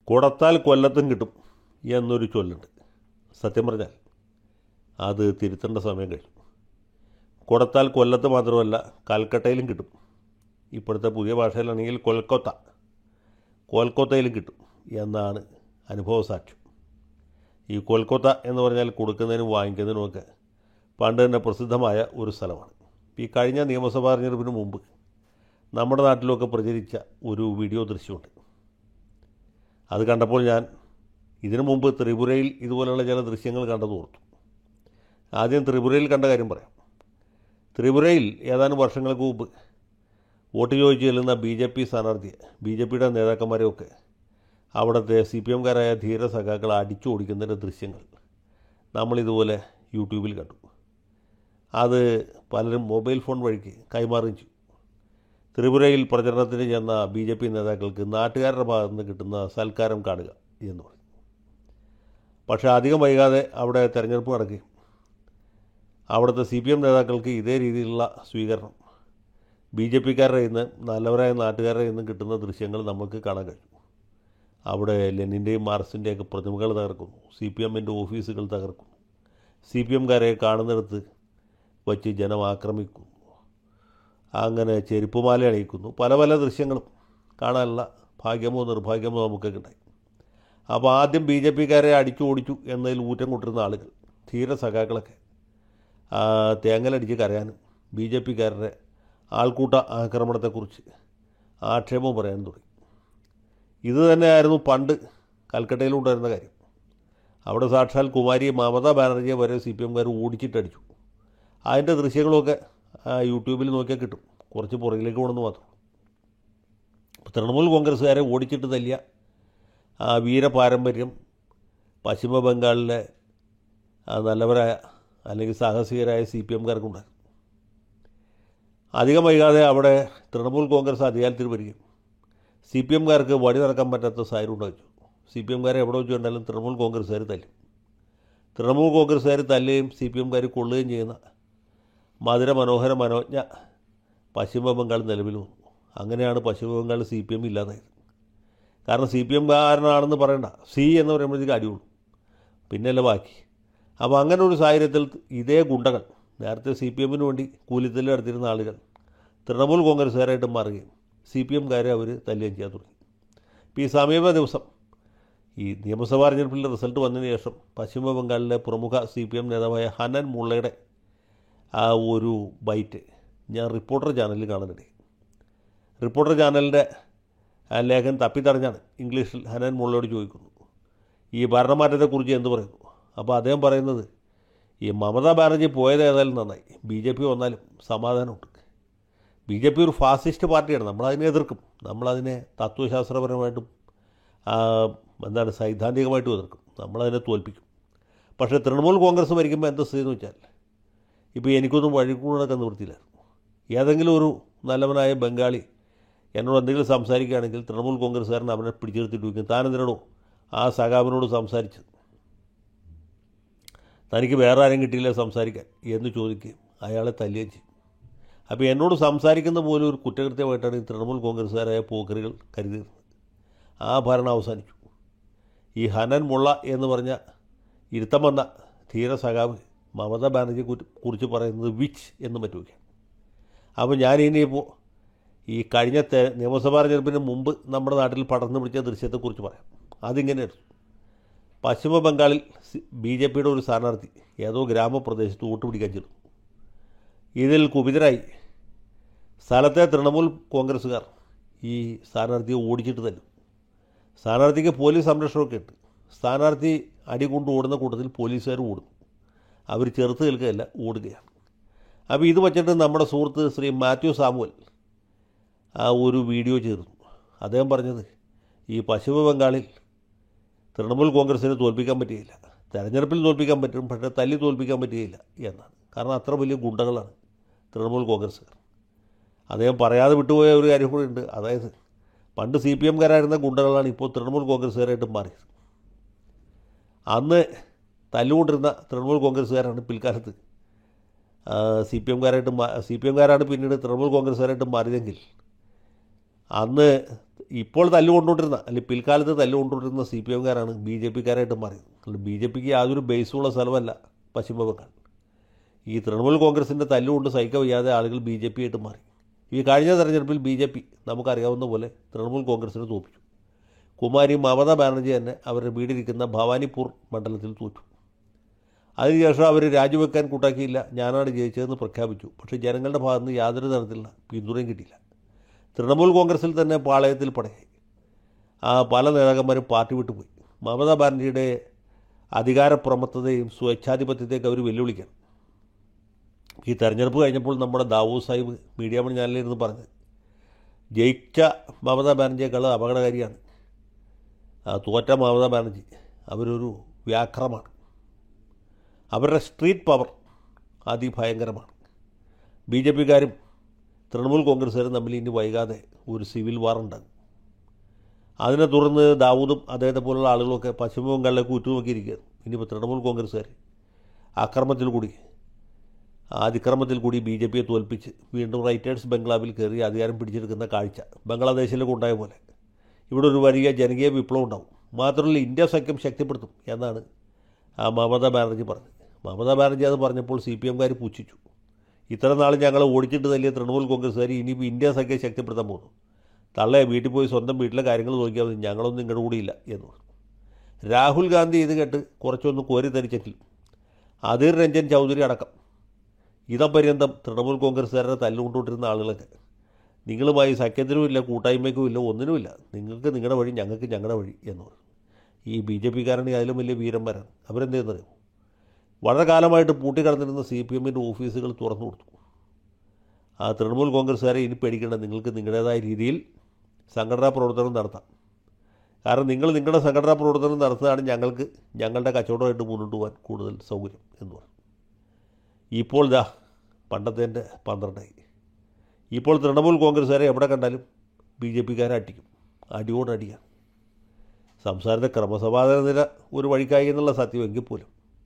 കുടത്താൽ കൊല്ലത്തും കിട്ടും എന്നൊരു ചൊല്ലുണ്ട് സത്യം പറഞ്ഞാൽ അത് തിരുത്തേണ്ട സമയം കഴിഞ്ഞു കുടത്താൽ കൊല്ലത്ത് മാത്രമല്ല കൽക്കട്ടയിലും കിട്ടും ഇപ്പോഴത്തെ പുതിയ ഭാഷയിലാണെങ്കിൽ കൊൽക്കത്ത കൊൽക്കത്തയിലും കിട്ടും എന്നാണ് അനുഭവ സാക്ഷ്യം ഈ കൊൽക്കത്ത എന്ന് പറഞ്ഞാൽ കൊടുക്കുന്നതിനും വാങ്ങിക്കുന്നതിനുമൊക്കെ പണ്ട് തന്നെ പ്രസിദ്ധമായ ഒരു സ്ഥലമാണ് ഈ കഴിഞ്ഞ നിയമസഭാ തെരഞ്ഞെടുപ്പിന് മുമ്പ് നമ്മുടെ നാട്ടിലൊക്കെ പ്രചരിച്ച ഒരു വീഡിയോ ദൃശ്യമുണ്ട് അത് കണ്ടപ്പോൾ ഞാൻ ഇതിനു മുമ്പ് ത്രിപുരയിൽ ഇതുപോലെയുള്ള ചില ദൃശ്യങ്ങൾ കണ്ടത് ഓർത്തു ആദ്യം ത്രിപുരയിൽ കണ്ട കാര്യം പറയാം ത്രിപുരയിൽ ഏതാനും വർഷങ്ങൾക്ക് മുമ്പ് വോട്ട് ചോദിച്ചു ചെല്ലുന്ന ബി ജെ പി സ്ഥാനാർത്ഥിയെ ബി ജെ പിയുടെ നേതാക്കന്മാരെയൊക്കെ അവിടുത്തെ സി പി എംകാരായ ധീര സഖാക്കൾ അടിച്ചു ഓടിക്കുന്നതിൻ്റെ ദൃശ്യങ്ങൾ നമ്മളിതുപോലെ യൂട്യൂബിൽ കണ്ടു അത് പലരും മൊബൈൽ ഫോൺ വഴിക്ക് കൈമാറുകയും ചെയ്തു ത്രിപുരയിൽ പ്രചരണത്തിന് ചെന്ന ബി ജെ പി നേതാക്കൾക്ക് നാട്ടുകാരുടെ ഭാഗത്ത് നിന്ന് കിട്ടുന്ന സൽക്കാരം കാണുക എന്ന് പറയും പക്ഷേ അധികം വൈകാതെ അവിടെ തെരഞ്ഞെടുപ്പ് നടക്കുകയും അവിടുത്തെ സി പി എം നേതാക്കൾക്ക് ഇതേ രീതിയിലുള്ള സ്വീകരണം ബി ജെ പിക്കാരുടെ കയ്യിൽ നിന്ന് നല്ലവരായ നാട്ടുകാരുടെ കയ്യിൽ നിന്ന് കിട്ടുന്ന ദൃശ്യങ്ങൾ നമുക്ക് കാണാൻ കഴിയും അവിടെ ലെനിൻ്റെയും മാർക്സിൻ്റെയൊക്കെ പ്രതിമകൾ തകർക്കുന്നു സി പി എമ്മിൻ്റെ ഓഫീസുകൾ തകർക്കുന്നു സി പി എംകാരെ കാണുന്നിടത്ത് വച്ച് ജനം ആക്രമിക്കുന്നു അങ്ങനെ ചെരുപ്പുമാല അണിയിക്കുന്നു പല പല ദൃശ്യങ്ങളും കാണാനുള്ള ഭാഗ്യമോ നിർഭാഗ്യമോ നമുക്കൊക്കെ ഉണ്ടായി അപ്പോൾ ആദ്യം ബി ജെ പിക്കാരെ അടിച്ചു ഓടിച്ചു എന്നതിൽ ഊറ്റം കൊണ്ടിരുന്ന ആളുകൾ ധീര സഖാക്കളൊക്കെ ആ, തേങ്ങലടിച്ച് കരയാനും ബി ജെ പിക്കാരുടെ ആൾക്കൂട്ട ആക്രമണത്തെക്കുറിച്ച് ആക്ഷേപം പറയാൻ തുടങ്ങി ഇത് തന്നെയായിരുന്നു പണ്ട് കൽക്കട്ടയിലുണ്ടായിരുന്ന കാര്യം അവിടെ സാക്ഷാൽ കുമാരി മമതാ ബാനർജിയെ വരെ സി പി എംകാർ ഓടിച്ചിട്ടടിച്ചു അതിൻ്റെ ദൃശ്യങ്ങളൊക്കെ ആ, യൂട്യൂബിൽ നോക്കിയാൽ കിട്ടും കുറച്ച് പുറകിലേക്ക് പോകണമെന്ന് മാത്രം അപ്പോൾ തൃണമൂൽ കോൺഗ്രസ്സുകാരെ ഓടിച്ചിട്ട് തല്ലിയ ആ വീരപാരമ്പര്യം പശ്ചിമ ബംഗാളിലെ ആ, നല്ലവരായ അല്ലെങ്കിൽ സാഹസികരായ സി പി എംകാർക്കുണ്ടായിരുന്നു അധികം വൈകാതെ അവിടെ തൃണമൂൽ കോൺഗ്രസ് അധികാരത്തിൽ വരികയും സി പി എംകാർക്ക് വഴി നടക്കാൻ പറ്റാത്ത സാഹചര്യം ഉണ്ടാച്ചു സി പി എംകാരെ എവിടെ വെച്ച് കണ്ടാലും തൃണമൂൽ കോൺഗ്രസ്സുകാർ തല്ലും തൃണമൂൽ കോൺഗ്രസ്സുകാർ തല്ലുകയും സി പി എംകാർ കൊള്ളുകയും ചെയ്യുന്ന മധുര മനോഹര മനോജ്ഞ പശ്ചിമ ബംഗാൾ നിലവിൽ വന്നു അങ്ങനെയാണ് പശ്ചിമ ബംഗാൾ സി പി എം ഇല്ലാതായത് കാരണം സി പി എംകാരനാണെന്ന് പറയണ്ട സി എന്ന് പറയുമ്പോഴത്തേക്ക് അടിയുള്ളൂ പിന്നെയല്ല ബാക്കി അപ്പോൾ അങ്ങനെ ഒരു സാഹചര്യത്തിൽ ഇതേ ഗുണ്ടകൾ നേരത്തെ സി പി എമ്മിന് വേണ്ടി കൂലിത്തല്ല് നടത്തിയിരുന്ന ആളുകൾ തൃണമൂൽ കോൺഗ്രസ്സുകാരായിട്ട് മാറുകയും സി പി എംകാരെ അവർ തല്ലുകയും ചെയ്യാൻ തുടങ്ങി ഇപ്പോൾ ഈ സമീപ ദിവസം ഈ നിയമസഭാ തെരഞ്ഞെടുപ്പിലെ റിസൾട്ട് വന്നതിന് ശേഷം പശ്ചിമ ബംഗാളിലെ പ്രമുഖ സി പി എം നേതാവായ ഹനൻ മുള്ളയുടെ ആ ഒരു ബൈറ്റ് ഞാൻ റിപ്പോർട്ടർ ചാനലിൽ കാണുന്നുണ്ട് റിപ്പോർട്ടർ ചാനലിൻ്റെ ആ ലേഖൻ തപ്പിത്തടഞ്ഞാണ് ഇംഗ്ലീഷിൽ ഹനൻ മുള്ളയോട് ചോദിക്കുന്നു ഈ ഭരണമാറ്റത്തെക്കുറിച്ച് എന്ത് പറയുന്നു അപ്പോൾ അദ്ദേഹം പറയുന്നത് ഈ മമതാ ബാനർജി പോയത് ഏതായാലും നന്നായി ബി ജെ പി വന്നാലും സമാധാനമുണ്ട് ബി ജെ പി ഒരു ഫാസിസ്റ്റ് പാർട്ടിയാണ് നമ്മളതിനെ എതിർക്കും നമ്മളതിനെ തത്വശാസ്ത്രപരമായിട്ടും ആ, എന്താണ് സൈദ്ധാന്തികമായിട്ടും എതിർക്കും നമ്മളതിനെ തോൽപ്പിക്കും പക്ഷേ തൃണമൂൽ കോൺഗ്രസ് ഭരിക്കുമ്പോൾ എന്താ സ്ഥിതി എന്ന് വെച്ചാൽ ഇപ്പോൾ എനിക്കൊന്നും വഴിക്കൂടൊക്കെ നിവൃത്തിയില്ലായിരുന്നു ഏതെങ്കിലും ഒരു നല്ലവനായ ബംഗാളി എന്നോട് എന്തെങ്കിലും സംസാരിക്കുകയാണെങ്കിൽ തൃണമൂൽ കോൺഗ്രസ്സുകാരൻ അവനെ പിടിച്ചെടുത്തിട്ട് വയ്ക്കും താനെന്തിനാണോ ആ സഖാവിനോട് സംസാരിച്ചത് തനിക്ക് വേറെ ആരും കിട്ടിയില്ല സംസാരിക്കാൻ എന്ന് ചോദിക്കുകയും അയാളെ തല്ലുകയും ചെയ്യും അപ്പോൾ എന്നോട് സംസാരിക്കുന്ന പോലും ഒരു കുറ്റകൃത്യമായിട്ടാണ് ഈ തൃണമൂൽ കോൺഗ്രസ്സുകാരായ പോക്കറികൾ കരുതിയിരുന്നത് ആ ഭരണം അവസാനിച്ചു ഈ ഹനൻ മുള്ള എന്ന് പറഞ്ഞ ഇരുത്തം വന്ന ധീര സഖാവ് മമതാ ബാനർജിയെ കുറി- കുറിച്ച് പറയുന്നത് വിച്ച് എന്ന് മറ്റുമൊക്കെയാണ് അപ്പോൾ ഞാൻ ഇനിയിപ്പോൾ ഈ കഴിഞ്ഞ തെ- നിയമസഭാ തെരഞ്ഞെടുപ്പിന് മുമ്പ് നമ്മുടെ നാട്ടിൽ പടർന്നു പിടിച്ച ദൃശ്യത്തെക്കുറിച്ച് പറയാം അതിങ്ങനെയാണ് പശ്ചിമ ബംഗാളിൽ ബി ജെ പിയുടെ ഒരു സ്ഥാനാർത്ഥി ഏതോ ഗ്രാമപ്രദേശത്ത് വോട്ട് പിടിക്കാൻ ചെന്നു ഇതിൽ കുപിതരായി സ്ഥലത്തെ തൃണമൂൽ കോൺഗ്രസ്സുകാർ ഈ സ്ഥാനാർത്ഥിയെ ഓടിച്ചിട്ട് തല്ലും സ്ഥാനാർത്ഥിക്ക് പോലീസ് സംരക്ഷണമൊക്കെ ഉണ്ട് സ്ഥാനാർത്ഥി അടി കൊണ്ട് ഓടുന്ന കൂട്ടത്തിൽ പോലീസുകാർ ഓടുന്നു അവർ ചെറുത്ത് നിൽക്കുകയല്ല ഓടുകയാണ് അപ്പോൾ ഇത് വച്ചിട്ട് നമ്മുടെ സുഹൃത്ത് ശ്രീ മാത്യു സാമുവൽ ആ ഒരു വീഡിയോ ചേർന്നു അദ്ദേഹം പറഞ്ഞത് ഈ പശ്ചിമ ബംഗാളിൽ തൃണമൂൽ കോൺഗ്രസിനെ തോൽപ്പിക്കാൻ പറ്റുകയില്ല തെരഞ്ഞെടുപ്പിൽ തോൽപ്പിക്കാൻ പറ്റും പക്ഷേ തല്ലി തോൽപ്പിക്കാൻ പറ്റുകയില്ല എന്നാണ് കാരണം അത്ര വലിയ ഗുണ്ടകളാണ് തൃണമൂൽ കോൺഗ്രസ്സുകാർ അദ്ദേഹം പറയാതെ വിട്ടുപോയ ഒരു കാര്യം കൂടി ഉണ്ട് അതായത് പണ്ട് സി പി എംകാരായിരുന്ന ഗുണ്ടകളാണ് ഇപ്പോൾ തൃണമൂൽ കോൺഗ്രസ്സുകാരായിട്ട് മാറിയത് അന്ന് തല്ലുകൊണ്ടിരുന്ന തൃണമൂൽ കോൺഗ്രസ്സുകാരാണ് പിൽക്കാലത്ത് സി പി എംകാരായിട്ട് സി പി എംകാരാണ് പിന്നീട് തൃണമൂൽ കോൺഗ്രസ്സുകാരായിട്ട് മാറിയതെങ്കിൽ അന്ന് ഇപ്പോൾ തല്ലുകൊണ്ടുകൊണ്ടിരുന്ന അല്ലെങ്കിൽ പിൽക്കാലത്ത് തല്ലുകൊണ്ടുകൊണ്ടിരുന്ന സി പി എംകാരാണ് ബി ജെ പിക്കാരായിട്ട് മാറിയത് ബി ജെ പിക്ക് യാതൊരു ബേസുള്ള സ്ഥലമല്ല പശ്ചിമ ബംഗാൾ ഈ തൃണമൂൽ കോൺഗ്രസിൻ്റെ തല്ലുകൊണ്ട് സഹിക്കാൻ വയ്യാതെ ആളുകൾ ബി ജെ പി ആയിട്ട് മാറി ഈ കഴിഞ്ഞ തെരഞ്ഞെടുപ്പിൽ ബി ജെ പി നമുക്കറിയാവുന്ന പോലെ തൃണമൂൽ കോൺഗ്രസിനെ തോപ്പിച്ചു കുമാരി മമതാ ബാനർജി തന്നെ അവരുടെ വീടിരിക്കുന്ന ഭവാനിപ്പൂർ മണ്ഡലത്തിൽ തോറ്റു അതിനുശേഷം അവർ രാജിവെക്കാൻ കൂട്ടാക്കിയില്ല ഞാനാണ് ജയിച്ചതെന്ന് പ്രഖ്യാപിച്ചു പക്ഷേ ജനങ്ങളുടെ ഭാഗത്ത് നിന്ന് യാതൊരു തരത്തിലുള്ള പിന്തുണയും കിട്ടിയില്ല തൃണമൂൽ കോൺഗ്രസിൽ തന്നെ പാളയത്തിൽ പടയായി ആ പല നേതാക്കന്മാരും പാർട്ടി വിട്ടുപോയി മമതാ ബാനർജിയുടെ അധികാരപ്രമത്തതയും സ്വേച്ഛാധിപത്യത്തെയൊക്കെ അവർ വെല്ലുവിളിക്കണം ഈ തെരഞ്ഞെടുപ്പ് കഴിഞ്ഞപ്പോൾ നമ്മുടെ ദാവൂദ് സാഹിബ് മീഡിയ മണി ചാനലിലിരുന്ന് പറഞ്ഞത് ജയിച്ച മമതാ ബാനർജിയേക്കാൾ അപകടകാരിയാണ് ആ തോറ്റ മമതാ ബാനർജി അവരൊരു വ്യാഘ്രമാണ് അവരുടെ സ്ട്രീറ്റ് പവർ അതിഭയങ്കരമാണ് ബി ജെ പിക്കാരും തൃണമൂൽ കോൺഗ്രസ്സുകാരും തമ്മിൽ ഇനി വൈകാതെ ഒരു സിവിൽ വാർ ഉണ്ടാകും അതിനെ തുടർന്ന് ദാവൂദും അദ്ദേഹത്തെ പോലുള്ള ആളുകളൊക്കെ പശ്ചിമ ബംഗാളിലേക്ക് ഉറ്റുനോക്കിയിരിക്കുകയാണ് ഇനിയിപ്പോൾ തൃണമൂൽ കോൺഗ്രസ്സുകാർ അക്രമത്തിൽ കൂടി അതിക്രമത്തിൽ കൂടി ബി ജെ പിയെ തോൽപ്പിച്ച് വീണ്ടും റൈറ്റേഴ്സ് ബംഗ്ലാവിൽ കയറി അധികാരം പിടിച്ചെടുക്കുന്ന കാഴ്ച ബംഗ്ലാദേശിലേക്ക് ഉണ്ടായ പോലെ ഇവിടെ ഒരു വലിയ ജനകീയ വിപ്ലവം ഉണ്ടാവും മാത്രമല്ല ഇന്ത്യ സഖ്യം ശക്തിപ്പെടുത്തും എന്നാണ് ആ മമതാ ബാനർജി പറഞ്ഞത് മമതാ ബാനർജി അത് പറഞ്ഞപ്പോൾ സി പി എംകാർ പുച്ഛിച്ചു ഇത്ര നാൾ ഞങ്ങൾ ഓടിച്ചിട്ട് തല്ലിയ തൃണമൂൽ കോൺഗ്രസ്സുകാർ ഇനിയിപ്പോൾ ഇന്ത്യ സഖ്യം ശക്തിപ്പെടുത്താൻ പോകുന്നു തള്ളയെ വീട്ടിൽ പോയി സ്വന്തം വീട്ടിലെ കാര്യങ്ങൾ നോക്കിയാൽ മതി ഞങ്ങളൊന്നും നിങ്ങളുടെ കൂടിയില്ല എന്ന് പറഞ്ഞു രാഹുൽ ഗാന്ധി ഇത് കേട്ട് കുറച്ചൊന്ന് കോരി ധരിച്ചെങ്കിൽ അധീർ രഞ്ജൻ ചൗധരി അടക്കം ഇതപര്യന്തം തൃണമൂൽ കോൺഗ്രസ്സുകാരുടെ തല്ലുകൊണ്ടുകൊണ്ടിരുന്ന ആളുകളൊക്കെ നിങ്ങളുമായി സഖ്യത്തിനും ഇല്ല കൂട്ടായ്മയ്ക്കും ഇല്ല ഒന്നിനുമില്ല നിങ്ങൾക്ക് നിങ്ങളുടെ വഴി ഞങ്ങൾക്ക് ഞങ്ങളുടെ വഴി എന്ന് പറഞ്ഞു ഈ ബി ജെ പിക്കാരാണെങ്കിൽ അതിലും വലിയ വീരന്മാരാണ് അവരെന്ത് ചെയ്യുന്നറിയോ വളരെ കാലമായിട്ട് പൂട്ടിക്കിടന്നിരുന്ന സി പി എമ്മിൻ്റെ ഓഫീസുകൾ തുറന്നു കൊടുത്തു ആ തൃണമൂൽ കോൺഗ്രസ്സുകാരെ ഇനി പേടിക്കേണ്ട നിങ്ങൾക്ക് നിങ്ങളുടേതായ രീതിയിൽ സംഘടനാ പ്രവർത്തനം നടത്താം കാരണം നിങ്ങൾ നിങ്ങളുടെ സംഘടനാ പ്രവർത്തനം നടത്തുകയാണ് ഞങ്ങൾക്ക് ഞങ്ങളുടെ കച്ചവടമായിട്ട് മുന്നോട്ട് പോകാൻ കൂടുതൽ സൗകര്യം എന്ന് പറഞ്ഞു ഇപ്പോൾ ദാ പണ്ടത്തേൻ്റെ പന്ത്രണ്ടായി ഇപ്പോൾ തൃണമൂൽ കോൺഗ്രസ്സുകാരെ എവിടെ കണ്ടാലും ബി ജെ പിക്കാരെ അടിക്കും അടിയോട് അടിയാണ് സംസാരത്തെ ക്രമസമാധാന നില ഒരു വഴിക്കായി എന്നുള്ള സത്യം എങ്കിൽ പോലും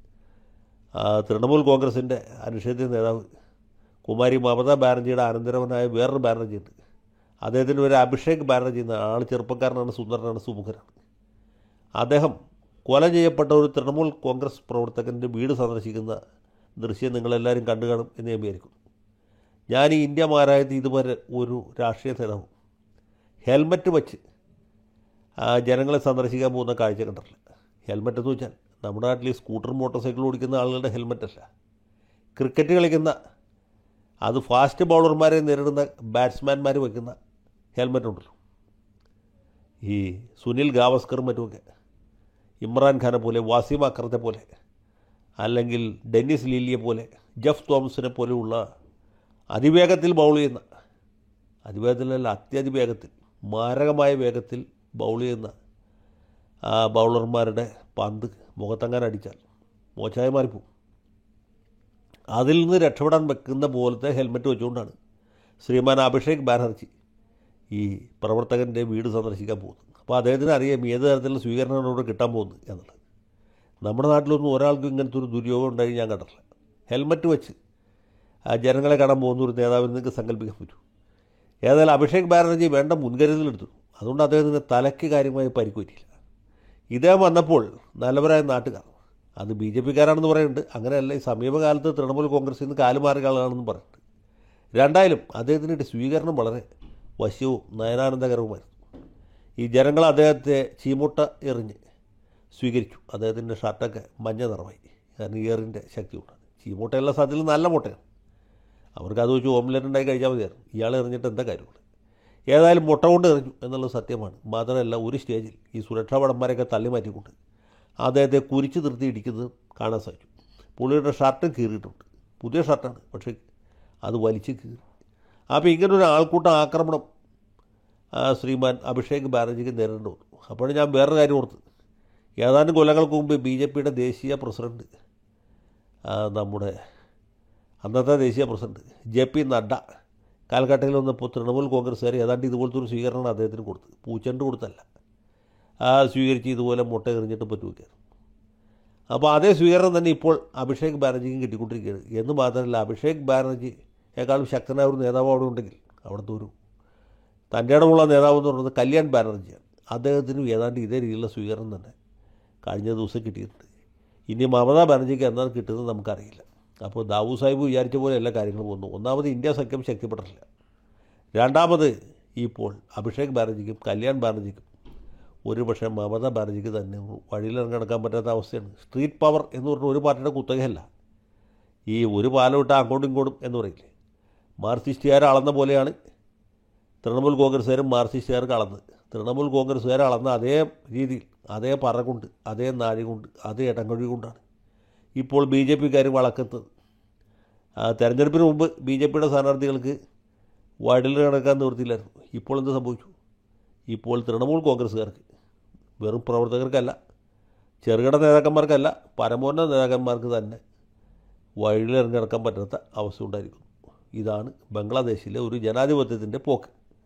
ആ, തൃണമൂൽ കോൺഗ്രസിൻ്റെ അനുഷേധ്യ നേതാവ് കുമാരി മമതാ ബാനർജിയുടെ അനന്തരവനായ വേറൊരു ബാനർജി ഉണ്ട് അദ്ദേഹത്തിൻ്റെ ഒരു അഭിഷേക് ബാനർജി എന്ന ആൾ ചെറുപ്പക്കാരനാണ് സുന്ദരനാണ് സുമുഖനാണ് അദ്ദേഹം കൊല ചെയ്യപ്പെട്ട ഒരു തൃണമൂൽ കോൺഗ്രസ് പ്രവർത്തകൻ്റെ വീട് സന്ദർശിക്കുന്ന ദൃശ്യം നിങ്ങളെല്ലാവരും കണ്ടു കാണും എന്ന് ഞാൻ വിചാരിക്കുന്നു ഞാൻ ഈ ഇന്ത്യ മാരായത് ഇതുവരെ ഒരു രാഷ്ട്രീയ നേതാവും ഹെൽമറ്റ് വച്ച് ആ, ജനങ്ങളെ സന്ദർശിക്കാൻ പോകുന്ന കാഴ്ച കണ്ടിട്ടില്ല ഹെൽമറ്റ് എന്ന് വെച്ചാൽ നമ്മുടെ നാട്ടിൽ ഈ സ്കൂട്ടർ മോട്ടോർ സൈക്കിൾ ഓടിക്കുന്ന ആളുകളുടെ ഹെൽമറ്റല്ല ക്രിക്കറ്റ് കളിക്കുന്ന അത് ഫാസ്റ്റ് ബൗളർമാരെ നേരിടുന്ന ബാറ്റ്സ്മാൻമാർ വയ്ക്കുന്ന ഹെൽമറ്റ് ഉണ്ടല്ലോ ഈ സുനിൽ ഗാവസ്കറും മറ്റുമൊക്കെ ഇമ്രാൻഖാനെ പോലെ വാസിം അക്രത്തെ പോലെ അല്ലെങ്കിൽ ഡെന്നിസ് ലീലിയെ പോലെ ജഫ് തോമസിനെ പോലെയുള്ള അതിവേഗത്തിൽ ബൗൾ ചെയ്യുന്ന അതിവേഗത്തിലല്ല അത്യതിവേഗത്തിൽ മാരകമായ വേഗത്തിൽ ബൗൾ ചെയ്യുന്ന ആ ബൗളർമാരുടെ പന്ത് മുഖത്തങ്ങാൻ അടിച്ചാൽ മോശമായി മാറിപ്പോവും അതിൽ നിന്ന് രക്ഷപ്പെടാൻ വെക്കുന്ന പോലത്തെ ഹെൽമെറ്റ് വെച്ചുകൊണ്ടാണ് ശ്രീമാൻ അഭിഷേക് ബാനർജി ഈ പ്രവർത്തകൻ്റെ വീട് സന്ദർശിക്കാൻ പോകുന്നത് അപ്പോൾ അദ്ദേഹത്തിന് അറിയാം ഏത് തരത്തിലുള്ള സ്വീകരണമാണ് ഇവിടെ കിട്ടാൻ പോകുന്നത് എന്നുള്ളത് നമ്മുടെ നാട്ടിലൊന്നും ഒരാൾക്കും ഇങ്ങനത്തെ ഒരു ദുര്യോഗം ഉണ്ടായി ഞാൻ കണ്ടിട്ടില്ല ഹെൽമറ്റ് വെച്ച് ആ ജനങ്ങളെ കാണാൻ പോകുന്ന ഒരു നേതാവിന് നിങ്ങൾക്ക് സങ്കല്പിക്കാൻ പറ്റും ഏതായാലും അഭിഷേക് ബാനർജി വേണ്ട മുൻകരുതലെടുത്തു അതുകൊണ്ട് അദ്ദേഹത്തിന് തലയ്ക്ക് കാര്യമായി പരിക്ക് പറ്റിയില്ല ഇദ്ദേഹം വന്നപ്പോൾ നല്ലവരായ നാട്ടുകാർ അത് ബി ജെ പിക്കാരാണെന്ന് പറയുന്നുണ്ട് അങ്ങനെയല്ല ഈ സമീപകാലത്ത് തൃണമൂൽ കോൺഗ്രസിൽ നിന്ന് കാലുമാറിയ ആളാണെന്ന് പറയുന്നുണ്ട് രണ്ടായാലും അദ്ദേഹത്തിൻ്റെ സ്വീകരണം വളരെ വശ്യവും നയനാനന്ദകരവുമായിരുന്നു ഈ ജനങ്ങൾ അദ്ദേഹത്തെ ചീമുട്ട എറിഞ്ഞ് സ്വീകരിച്ചു അദ്ദേഹത്തിൻ്റെ ഷർട്ടൊക്കെ മഞ്ഞ നിറമായി കാരണം ഇയറിൻ്റെ ശക്തി കൊണ്ടാണ് ചീമുട്ടയുള്ള സത്യത്തിൽ നല്ല മുട്ടയാണ് അവർക്ക് അത് വെച്ച് ഓംലെറ്റ് ഉണ്ടായി കഴിച്ചാൽ മതിയായിരുന്നു ഇയാൾ എറിഞ്ഞിട്ട് എന്താ കാര്യമുള്ളത് ഏതായാലും മുട്ട കൊണ്ട് എറിഞ്ഞു എന്നുള്ളത് സത്യമാണ് മാത്രമല്ല ഒരു സ്റ്റേജിൽ ഈ സുരക്ഷാ ഭടന്മാരെയൊക്കെ തള്ളി മാറ്റിക്കൊണ്ട് അദ്ദേഹത്തെ കുരിച്ച് നിർത്തി ഇടിക്കുന്നത് കാണാൻ സാധിച്ചു പുള്ളിയുടെ ഷർട്ടും കീറിയിട്ടുണ്ട് പുതിയ ഷർട്ടാണ് പക്ഷേ അത് വലിച്ച് കീറി അപ്പോൾ ഇങ്ങനൊരു ആൾക്കൂട്ട ആക്രമണം ആ, ശ്രീമാൻ അഭിഷേക് ബാനർജിക്ക് നേരിടേണ്ടി വന്നു അപ്പോൾ ഞാൻ വേറൊരു കാര്യം ഓർത്ത് ഏതാനും കൊല്ലങ്ങൾക്ക് മുമ്പ് ബി ജെ പിയുടെ ദേശീയ പ്രസിഡന്റ് ആ, നമ്മുടെ അന്നത്തെ ദേശീയ പ്രസിഡന്റ് ജെ പി നഡ്ഡ കാൽക്കട്ടയിൽ വന്നപ്പോൾ തൃണമൂൽ കോൺഗ്രസ്സുകാർ ഏതാണ്ട് ഇതുപോലത്തെ ഒരു സ്വീകരണമാണ് അദ്ദേഹത്തിന് കൊടുത്തത് പൂച്ചണ്ട് കൊടുത്തല്ല ആ സ്വീകരിച്ച് ഇതുപോലെ മുട്ട എറിഞ്ഞിട്ട് പറ്റുമൊക്കെയായിരുന്നു അപ്പോൾ അതേ സ്വീകരണം തന്നെ ഇപ്പോൾ അഭിഷേക് ബാനർജിക്കും കിട്ടിക്കൊണ്ടിരിക്കുകയാണ് എന്ന് മാത്രമല്ല അഭിഷേക് ബാനർജിയേക്കാളും ശക്തനായ ഒരു നേതാവ് അവിടെ ഉണ്ടെങ്കിൽ അവിടുത്തെ ഒരു തൻ്റെ ഇടമുള്ള നേതാവ് എന്ന് പറയുന്നത് കല്യാൺ ബാനർജിയാണ് അദ്ദേഹത്തിനും ഏതാണ്ട് ഇതേ രീതിയിലുള്ള സ്വീകരണം തന്നെ കഴിഞ്ഞ ദിവസം കിട്ടിയിട്ടുണ്ട് ഇനി മമതാ ബാനർജിക്ക് എന്താണ് കിട്ടുന്നത് നമുക്കറിയില്ല അപ്പോൾ ദാവൂ സാഹിബ് വിചാരിച്ച പോലെ എല്ലാ കാര്യങ്ങളും പോകുന്നു ഒന്നാമത് ഇന്ത്യ സഖ്യം ശക്തിപ്പെട്ടിട്ടില്ല രണ്ടാമത് ഇപ്പോൾ അഭിഷേക് ബാനർജിക്കും കല്യാൺ ബാനർജിക്കും ഒരു പക്ഷേ മമതാ ബാനർജിക്ക് തന്നെ വഴിയിലിറങ്ങി നടക്കാൻ പറ്റാത്ത അവസ്ഥയാണ് സ്ട്രീറ്റ് പവർ എന്ന് പറഞ്ഞ ഒരു പാർട്ടിയുടെ കുത്തകയല്ല ഈ ഒരു പാലം ഇട്ട് അങ്ങോട്ടും ഇങ്ങോട്ടും എന്ന് പറയില്ലേ മാർക്സിസ്റ്റുകാർ അളന്ന പോലെയാണ് തൃണമൂൽ കോൺഗ്രസ്സുകാരും മാർക്സിസ്റ്റുകാർക്ക് അളന്നത് തൃണമൂൽ കോൺഗ്രസ്സുകാർ അളന്ന അതേ രീതിയിൽ അതേ പറ കൊണ്ട് അതേ നാഴി കൊണ്ട് അതേ ഇടങ്ങഴി കൊണ്ടാണ് ഇപ്പോൾ ബി ജെ പിക്കാർ വളക്കുന്നത് ആ തെരഞ്ഞെടുപ്പിന് മുമ്പ് ബി ജെ പിയുടെ സ്ഥാനാർത്ഥികൾക്ക് വയലിൽ കിടക്കാൻ നിവൃത്തിയില്ലായിരുന്നു ഇപ്പോൾ എന്ത് സംഭവിച്ചു ഇപ്പോൾ തൃണമൂൽ കോൺഗ്രസ്സുകാർക്ക് വെറും പ്രവർത്തകർക്കല്ല ചെറുകിട നേതാക്കന്മാർക്കല്ല പരമോന്നത നേതാക്കന്മാർക്ക് തന്നെ വഴിയിലിറങ്ങി നടക്കാൻ പറ്റാത്ത അവസ്ഥ ഉണ്ടായിരിക്കുന്നു ഇതാണ് ബംഗ്ലാദേശിലെ ഒരു ജനാധിപത്യത്തിൻ്റെ പോക്ക്